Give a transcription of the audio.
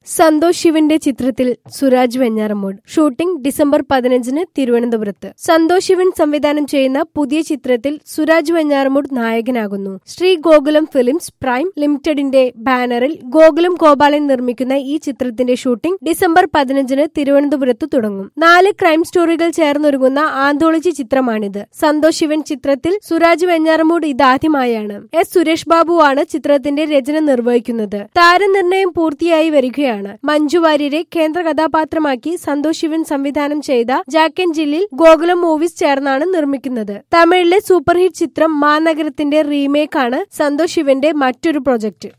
സന്തോഷ് ശിവന്റെ ചിത്രത്തിൽ Suraj Venjaramoodu shooting December പതിനഞ്ചിന് തിരുവനന്തപുരത്ത് സന്തോഷ് ശിവൻ സംവിധാനം ചെയ്യുന്ന പുതിയ ചിത്രത്തിൽ സുരാജ് വെഞ്ഞാറമ്മൂട് നായകനാകുന്നു ശ്രീ ഗോകുലം ഫിലിംസ് പ്രൈം ലിമിറ്റഡിന്റെ ബാനറിൽ ഗോകുലം ഗോപാലൻ നിർമ്മിക്കുന്ന ഈ ചിത്രത്തിന്റെ ഷൂട്ടിംഗ് ഡിസംബർ പതിനഞ്ചിന് തിരുവനന്തപുരത്ത് തുടങ്ങും നാല് ക്രൈം സ്റ്റോറികൾ ചേർന്നൊരുങ്ങുന്ന ആന്തോളജി ചിത്രമാണിത് സന്തോഷ് ശിവൻ ചിത്രത്തിൽ സുരാജ് വെഞ്ഞാറമ്മൂട് ഇതാദ്യമായാണ് എസ് സുരേഷ് ബാബുവാണ് ചിത്രത്തിന്റെ രചന നിർവഹിക്കുന്നത് താരനിർണയം പൂർത്തിയായി വരികയാണ് മഞ്ജു വാര്യരെ കേന്ദ്ര കഥാപാത്രമാക്കി സന്തോഷ് ശിവൻ സംവിധാനം ചെയ്ത ജാക്കൻ ജില്ലിൽ ഗോകുലം മൂവീസ് ചേർന്നാണ് നിർമ്മിക്കുന്നത് തമിഴിലെ സൂപ്പർ ഹിറ്റ് ചിത്രം മാനഗരത്തിന്റെ റീമേക്കാണ് സന്തോഷ് ശിവന്റെ മറ്റൊരു പ്രൊജക്ട്